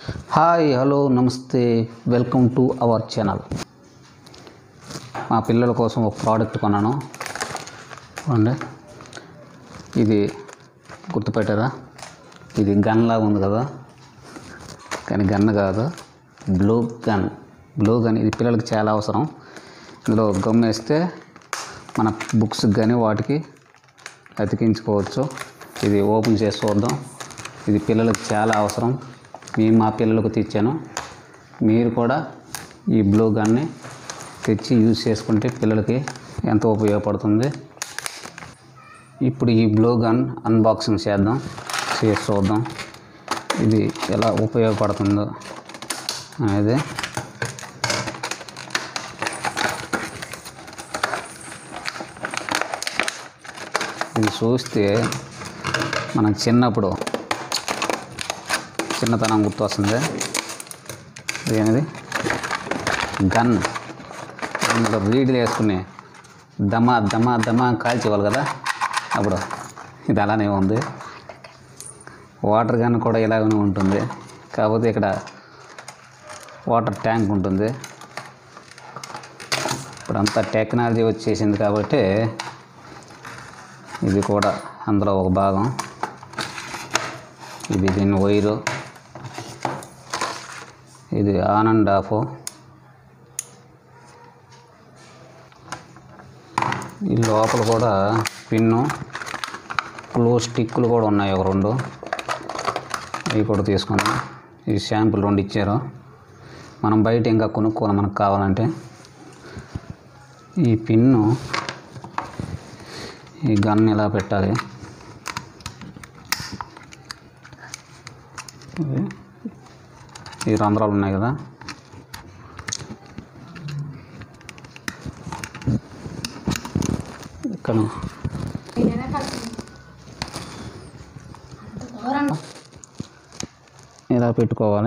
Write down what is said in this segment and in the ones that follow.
hi hello నమస్తే welcome to our channel మా పిల్లల కోసం ఒక ప్రోడక్ట్ కొన్నాను చూడండి ఇది గుర్తుపెట్టారా ఇది గన్ లాగా ఉంది కదా కానీ గన్ కాదు బ్లూ గన్ బ్లూ గన్ ఇది పిల్లలకి చాలా అవసరం ఇందులో గమ్ వేస్తే మన బుక్స్కి కానీ వాటికి అతికించుకోవచ్చు ఇది ఓపెన్ చేసి చూద్దాం ఇది పిల్లలకు చాలా అవసరం మేము మా పిల్లలకు తెచ్చాను మీరు కూడా ఈ బ్లూ గన్ని తెచ్చి యూజ్ చేసుకుంటే పిల్లలకి ఎంతో ఉపయోగపడుతుంది ఇప్పుడు ఈ బ్లూ గన్ అన్బాక్సింగ్ చేద్దాం చేసి చూద్దాం ఇది ఎలా ఉపయోగపడుతుందో అనేది ఇది చూస్తే మనం చిన్నప్పుడు చిన్నతనం గుర్తొస్తుంది ఇదేనిది గన్ అందులో రీడ్లు వేసుకుని దమా దమా దమా కాల్చేవాళ్ళు కదా అప్పుడు ఇది అలానే ఉంది వాటర్ గన్ కూడా ఇలాగనే ఉంటుంది కాకపోతే ఇక్కడ వాటర్ ట్యాంక్ ఉంటుంది ఇప్పుడంతా టెక్నాలజీ వచ్చేసింది కాబట్టి ఇది కూడా అందులో ఒక భాగం ఇది దీని వైరు ఇది ఆన్ అండ్ ఆఫ్ ఈ లోపల కూడా పిన్ను క్లో స్టిక్లు కూడా ఉన్నాయి ఒక రెండు ఇవి కూడా తీసుకున్నాం ఈ షాంపుల్ రెండు ఇచ్చారు మనం బయట ఇంకా కొనుక్కోవాలి మనకు కావాలంటే ఈ పిన్ను ఈ గన్ ఇలా పెట్టాలి ఇది ఈ రంధ్రాలు ఉన్నాయి కదా ఇక్కడ ఇలా పెట్టుకోవాలి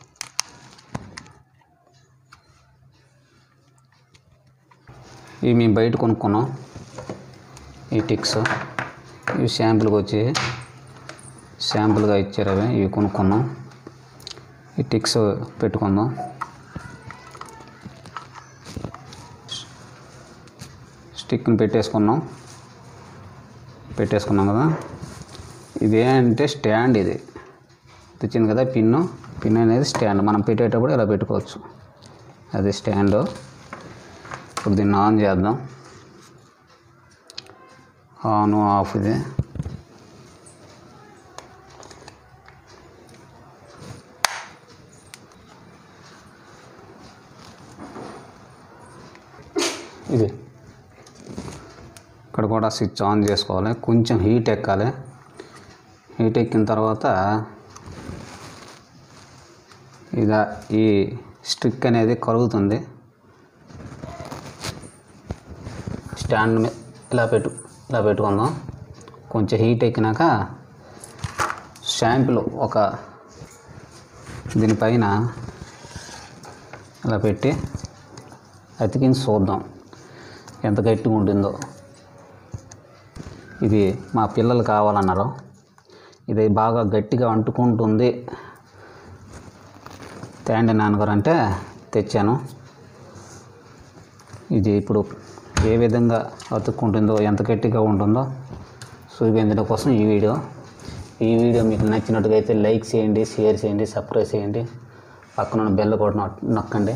ఇవి మేము బయట కొనుక్కున్నాం ఈ టిక్స్ ఇవి శాంపుల్కి వచ్చి శాంపుల్గా ఇచ్చారు అవి ఇవి కొనుక్కున్నాం ఈ టిక్స్ పెట్టుకుందాం స్టిక్ని పెట్టేసుకున్నాం పెట్టేసుకున్నాం కదా ఇది ఏంటంటే స్టాండ్ ఇది తెచ్చింది కదా పిన్ను పిన్ అనేది స్టాండ్ మనం పెట్టేటప్పుడు ఇలా పెట్టుకోవచ్చు అది స్టాండ్ ఇప్పుడు దీన్ని ఆన్ చేద్దాం ఆన్ ఆఫ్ ఇది ఇది ఇక్కడ కూడా స్విచ్ ఆన్ చేసుకోవాలి కొంచెం హీట్ ఎక్కాలి హీట్ ఎక్కిన తర్వాత ఇదా ఈ స్టిక్ అనేది కరుగుతుంది స్టాండ్ మీద ఇలా పెట్టు ఇలా పెట్టుకుందాం కొంచెం హీట్ ఎక్కినాక షాంపులు ఒక దీనిపైన ఇలా పెట్టి అతికించి చూద్దాం ఎంత గట్టిగా ఉంటుందో ఇది మా పిల్లలు కావాలన్నారు ఇది బాగా గట్టిగా అంటుకుంటుంది తేండి నాన్నగారు అంటే తెచ్చాను ఇది ఇప్పుడు ఏ విధంగా అతుక్కుంటుందో ఎంత గట్టిగా ఉంటుందో చూపించడం కోసం ఈ వీడియో ఈ వీడియో మీకు నచ్చినట్టుగా అయితే లైక్ చేయండి షేర్ చేయండి సబ్స్క్రైబ్ చేయండి పక్కన ఉన్న బెల్ కూడా నొక్- నొక్కండి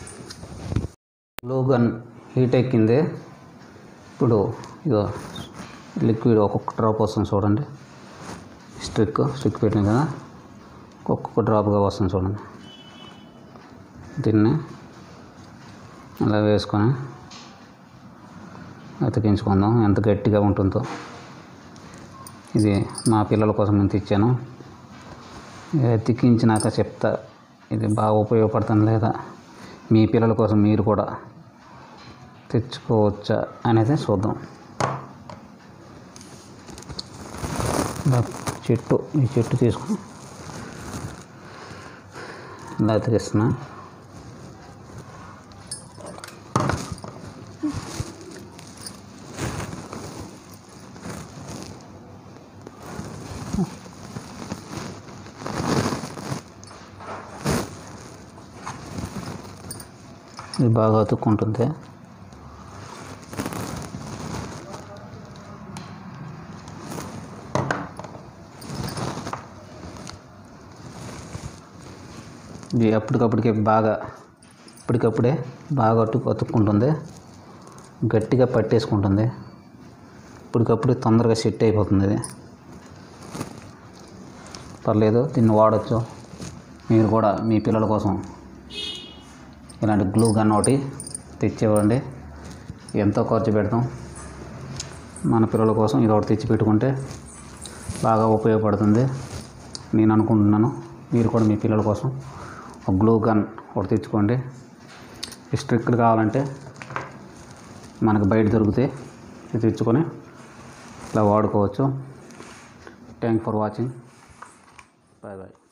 లోగన్ హీట్ ఎక్కింది ఇప్పుడు ఇదో లిక్విడ్ ఒక్కొక్క డ్రాప్ వస్తుంది చూడండి స్టిక్ స్టిక్ పెట్టింది కదా ఒక్కొక్క డ్రాప్గా వస్తుంది చూడండి దీన్ని అలా వేసుకొని అతికించుకుందాం ఎంత గట్టిగా ఉంటుందో ఇది మా పిల్లల కోసం నేను తెచ్చాను ఇది అతికించినాక చెప్తా ఇది బాగా ఉపయోగపడుతుంది లేదా మీ పిల్లల కోసం మీరు కూడా తెచ్చుకోవచ్చా అనేది చూద్దాం ఇలా చెట్టు ఈ చెట్టు తీసుకుని ఇలా అతికిస్తున్నా ఇది బాగా అతుక్కుంటుంది ఇది అప్పటికప్పటికే బాగా ఇప్పటికప్పుడే బాగా అటు అతుక్కుంటుంది గట్టిగా పట్టేసుకుంటుంది ఇప్పటికప్పుడు తొందరగా సెట్ అయిపోతుంది ఇది పర్లేదు దీన్ని వాడచ్చు మీరు కూడా మీ పిల్లల కోసం ఇలాంటి గ్లూ గన్ ఒకటి తెచ్చివ్వండి ఎంతో ఖర్చు పెడతాం మన పిల్లల కోసం ఇది ఒకటి తెచ్చి పెట్టుకుంటే బాగా ఉపయోగపడుతుంది నేను అనుకుంటున్నాను మీరు కూడా మీ పిల్లల కోసం ఒక గ్లూ గన్ ఒకటి తెచ్చుకోండి ఈ స్ట్రిక్ట్ కావాలంటే మనకు బయట దొరికితే ఇది తెచ్చుకొని ఇలా వాడుకోవచ్చు thank for watching bye bye